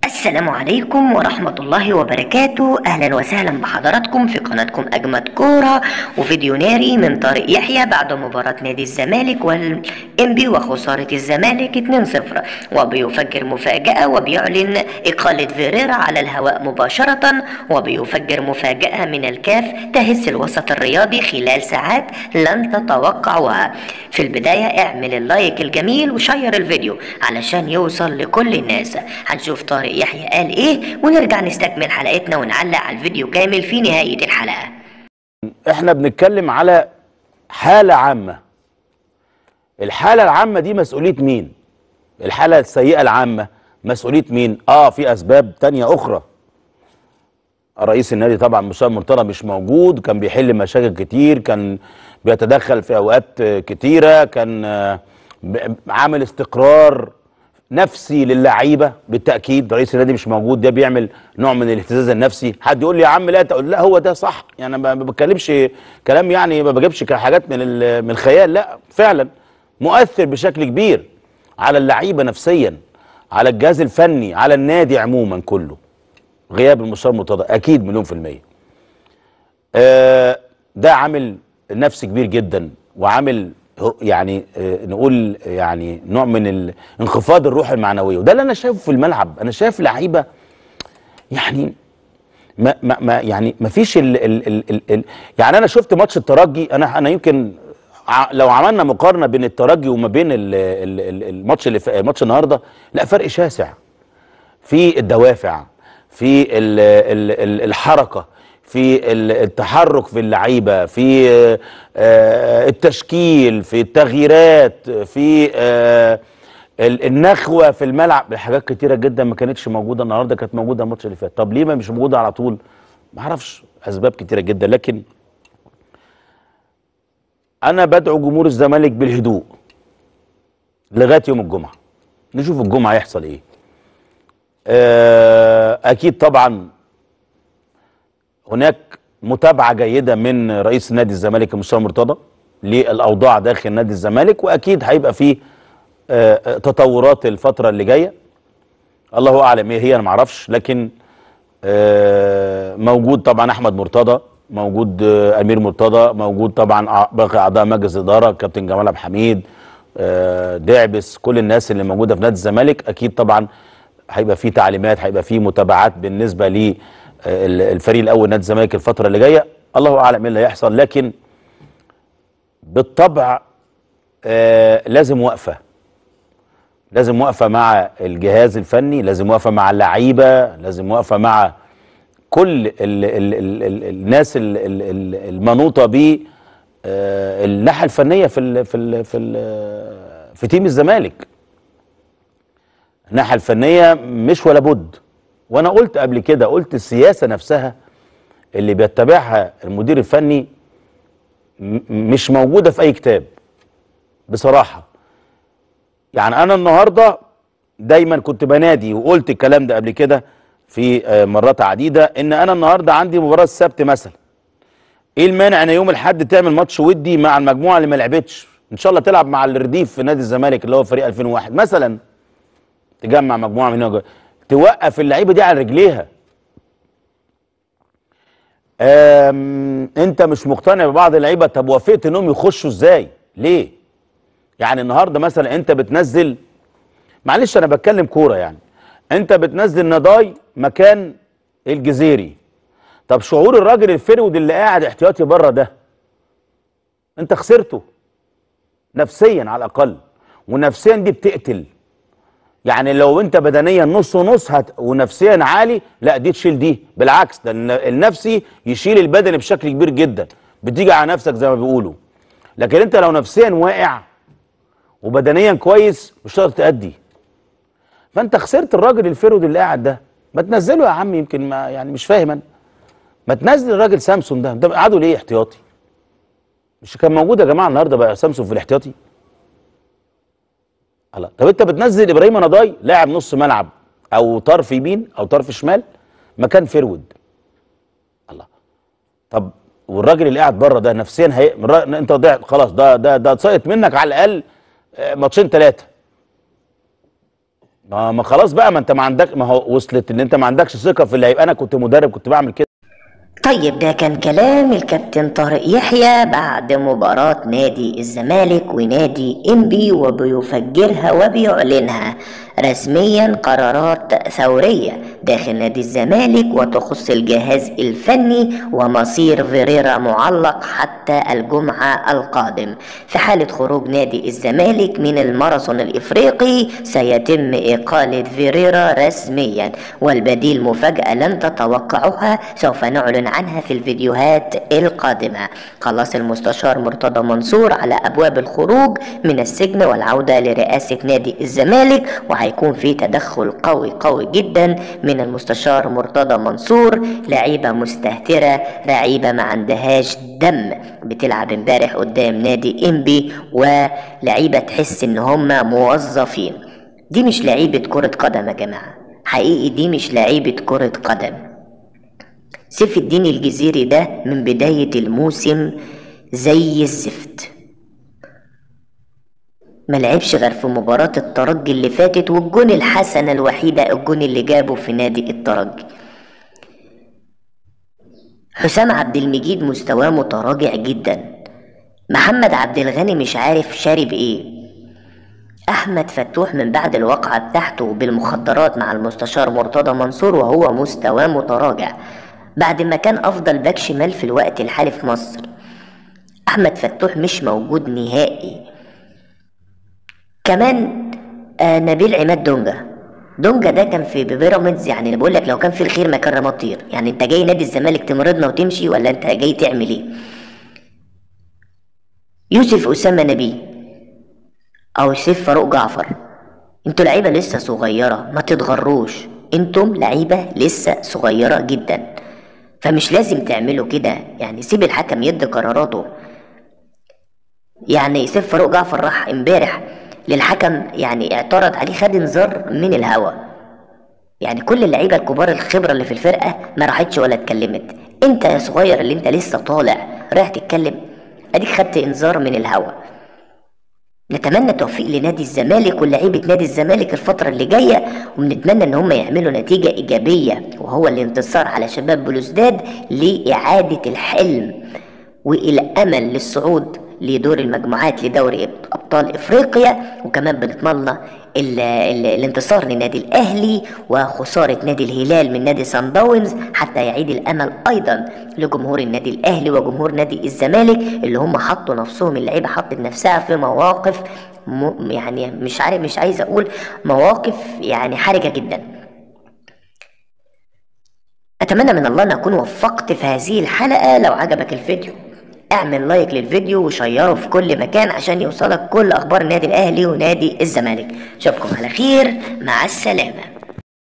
السلام عليكم ورحمة الله وبركاته أهلا وسهلا بحضراتكم في قناتكم أجمد كورة وفيديو ناري من طارق يحيى بعد مباراة نادي الزمالك والإنبي وخسارة الزمالك 2-0 وبيفجر مفاجأة وبيعلن إقالة فيريرا على الهواء مباشرة وبيفجر مفاجأة من الكاف تهز الوسط الرياضي خلال ساعات لن تتوقعوها في البداية اعمل اللايك الجميل وشير الفيديو علشان يوصل لكل الناس هنشوف طارق يحيى قال ايه ونرجع نستكمل حلقتنا ونعلق على الفيديو كامل في نهاية الحلقة احنا بنتكلم على حالة عامة الحالة العامة دي مسؤولية مين الحالة السيئة العامة مسؤولية مين اه في اسباب تانية اخرى رئيس النادي طبعا مصطفى مرتضى مش موجود كان بيحل مشاكل كتير كان بيتدخل في اوقات كتيرة كان آه، ب- عامل استقرار نفسي للعيبه بالتاكيد رئيس النادي مش موجود ده بيعمل نوع من الاهتزاز النفسي حد يقول لي يا عم لا تقول لا هو ده صح يعني ما ما بتكلمش كلام يعني ما بجيبش حاجات من ال- من الخيال لا فعلا مؤثر بشكل كبير على اللعيبه نفسيا على الجهاز الفني على النادي عموما كله غياب المستشار مرتضى اكيد مليون في الميه آه، ده عامل نفسي كبير جدا وعامل هو- يعني آه، نقول يعني نوع من ال- انخفاض الروح المعنويه وده اللي انا شايفه في الملعب انا شايف لعيبه يعني ما ما ما يعني ما فيش ال ال ال ال ال يعني انا شفت ماتش الترجي انا انا يمكن ع- لو عملنا مقارنه بين الترجي وما بين ال ال ال الماتش اللي في ماتش النهارده لا فرق شاسع في الدوافع في ال ال ال الحركه في ال- التحرك في اللعيبه في آه، آه، التشكيل في التغييرات في آه، ال- النخوه في الملعب حاجات كتيره جدا ما كانتش موجوده النهارده كانت موجوده الماتش اللي فات طب ليه ما مش موجوده على طول ما اعرفش اسباب كتيره جدا لكن انا بدعو جمهور الزمالك بالهدوء لغايه يوم الجمعه نشوف الجمعه يحصل ايه آه، اكيد طبعا هناك متابعه جيده من رئيس نادي الزمالك المستشار مرتضى للاوضاع داخل نادي الزمالك واكيد هيبقى فيه آه، آه، تطورات الفتره اللي جايه الله اعلم ايه هي انا ما اعرفش لكن آه، موجود طبعا احمد مرتضى موجود آه، امير مرتضى موجود طبعا أع- باقي اعضاء مجلس الاداره كابتن جمال عبد الحميد آه، دعبس كل الناس اللي موجوده في نادي الزمالك اكيد طبعا هيبقى في تعليمات هيبقى في متابعات بالنسبه للفريق الاول نادي الزمالك الفتره اللي جايه الله اعلم ايه اللي هيحصل لكن بالطبع آه، لازم وقفه لازم وقفه مع الجهاز الفني لازم وقفه مع اللعيبه لازم وقفه مع كل ال ال ال ال الناس ال ال ال المنوطه ب آه، الناحيه الفنيه في ال في ال في ال في تيم الزمالك الناحيه الفنيه مش ولا بد وانا قلت قبل كده قلت السياسه نفسها اللي بيتبعها المدير الفني م- مش موجوده في اي كتاب بصراحه يعني انا النهارده دايما كنت بنادي وقلت الكلام ده قبل كده في آه، مرات عديده ان انا النهارده عندي مباراه السبت مثلا ايه المانع ان يوم الاحد تعمل ماتش ودي مع المجموعه اللي ما لعبتش ان شاء الله تلعب مع الرديف في نادي الزمالك اللي هو فريق 2001 مثلا تجمع مجموعه من هنا توقف اللعيبه دي على رجليها أم انت مش مقتنع ببعض اللعيبه طب وافقت انهم يخشوا ازاي ليه يعني النهارده مثلا انت بتنزل معلش انا بتكلم كوره يعني انت بتنزل نضاي مكان الجزيري طب شعور الراجل الفرود اللي قاعد احتياطي بره ده انت خسرته نفسيا على الاقل ونفسيا دي بتقتل يعني لو انت بدنيا نص ونص هت... ونفسيا عالي لا دي تشيل دي بالعكس ده الن- النفسي يشيل البدني بشكل كبير جدا بتيجي على نفسك زي ما بيقولوا لكن انت لو نفسيا واقع وبدنيا كويس مش هتقدر تأدي فانت خسرت الراجل الفرود اللي قاعد ده ما تنزله يا عم يمكن ما يعني مش فاهم انا ما تنزل الراجل سامسون ده ده قعدوا ليه احتياطي مش كان موجود يا جماعه النهارده بقى سامسون في الاحتياطي الله طب انت بتنزل ابراهيم نضاي لاعب نص ملعب او طرف يمين او طرف شمال مكان فرود الله طب والراجل اللي قاعد بره ده نفسيا هي... الر- انت ضيعت خلاص ده ده ده سقط منك على الاقل آه، ماتشين ثلاثه ما ما خلاص بقى ما انت ما عندك ما هو وصلت ان انت ما عندكش ثقه في اللعيب انا كنت مدرب كنت بعمل كده طيب ده كان كلام الكابتن طارق يحيى بعد مباراة نادي الزمالك ونادي انبي وبيفجرها وبيعلنها رسميا قرارات ثورية داخل نادي الزمالك وتخص الجهاز الفني ومصير فيريرا معلق حتى الجمعة القادم في حالة خروج نادي الزمالك من الماراثون الإفريقي سيتم إقالة فيريرا رسميا والبديل مفاجأة لن تتوقعوها سوف نعلن عنها في الفيديوهات القادمة خلاص المستشار مرتضى منصور على أبواب الخروج من السجن والعودة لرئاسة نادي الزمالك وهيكون في تدخل قوي قوي جدا من المستشار مرتضى منصور لعيبة مستهترة لعيبة ما عندهاش دم بتلعب امبارح قدام نادي انبي ولعيبة تحس ان هم موظفين دي مش لعيبة كرة قدم يا جماعة حقيقي دي مش لعيبة كرة قدم سيف الدين الجزيري ده من بداية الموسم زي الزفت ما لعبش غير في مباراة الترجي اللي فاتت والجون الحسنة الوحيدة الجون اللي جابه في نادي الترجي حسام عبد المجيد مستواه متراجع جدا محمد عبد الغني مش عارف شارب ايه احمد فتوح من بعد الواقعة بتاعته بالمخدرات مع المستشار مرتضى منصور وهو مستواه متراجع بعد ما كان افضل باك شمال في الوقت الحالي في مصر احمد فتوح مش موجود نهائي كمان آه نبيل عماد دونجا دونجا ده كان في بيراميدز يعني انا بقول لك لو كان في الخير ما كان رمى طير يعني انت جاي نادي الزمالك تمرضنا وتمشي ولا انت جاي تعمل ايه يوسف اسامه نبيه او سيف فاروق جعفر انتوا لعيبه لسه صغيره ما تتغروش انتم لعيبه لسه صغيره جدا فمش لازم تعملوا كده يعني سيب الحكم يدي قراراته يعني سيف فاروق جعفر راح امبارح للحكم يعني اعترض عليه خد انذار من الهوا يعني كل اللعيبه الكبار الخبره اللي في الفرقه ما راحتش ولا اتكلمت انت يا صغير اللي انت لسه طالع رايح تتكلم اديك خدت انذار من الهوا نتمنى التوفيق لنادي الزمالك ولاعيبه نادي الزمالك الفترة اللي جاية وبنتمنى ان هم يعملوا نتيجة ايجابية وهو الانتصار على شباب بلوزداد لإعادة الحلم والأمل للصعود لدور المجموعات لدوري ابطال افريقيا وكمان بنتمنى ال ال الانتصار للنادي الاهلي وخساره نادي الهلال من نادي سان داونز حتى يعيد الامل ايضا لجمهور النادي الاهلي وجمهور نادي الزمالك اللي هم حطوا نفسهم اللعيبه حطت نفسها في مواقف م يعني مش عارف مش عايز اقول مواقف يعني حرجه جدا اتمنى من الله ان اكون وفقت في هذه الحلقه لو عجبك الفيديو اعمل لايك للفيديو وشيره في كل مكان عشان يوصلك كل اخبار النادي الاهلي ونادي الزمالك اشوفكم على خير مع السلامه